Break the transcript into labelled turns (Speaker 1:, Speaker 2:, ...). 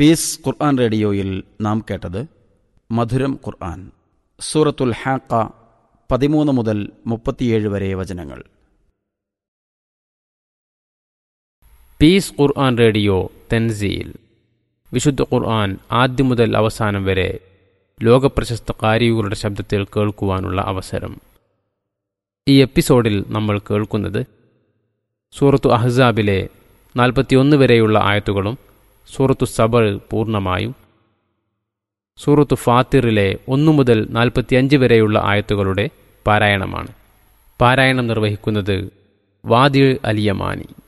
Speaker 1: piece ഖുർആൻ റേഡിയോയിൽ നാം കേട്ടത് മധുരം ഖുർആൻ സൂറത്തുൽ ഹാക്ക പതിമൂന്ന് മുതൽ മുപ്പത്തിയേഴ് വരെ വചനങ്ങൾ
Speaker 2: പീസ് ഖുർആൻ റേഡിയോ തെൻസീൽ വിശുദ്ധ ഖുർആൻ ആദ്യം മുതൽ അവസാനം വരെ ലോകപ്രശസ്ത കാരികളുടെ ശബ്ദത്തിൽ കേൾക്കുവാനുള്ള അവസരം ഈ എപ്പിസോഡിൽ നമ്മൾ കേൾക്കുന്നത് സൂറത്തു അഹ്സാബിലെ നാൽപ്പത്തിയൊന്ന് വരെയുള്ള ആയത്തുകളും സൂറത്തു സബർ പൂർണ്ണമായും സൂറത്തു ഫാത്തിറിലെ ഒന്നു മുതൽ നാൽപ്പത്തിയഞ്ച് വരെയുള്ള ആയത്തുകളുടെ പാരായണമാണ് പാരായണം നിർവഹിക്കുന്നത് വാദിൾ അലിയമാനി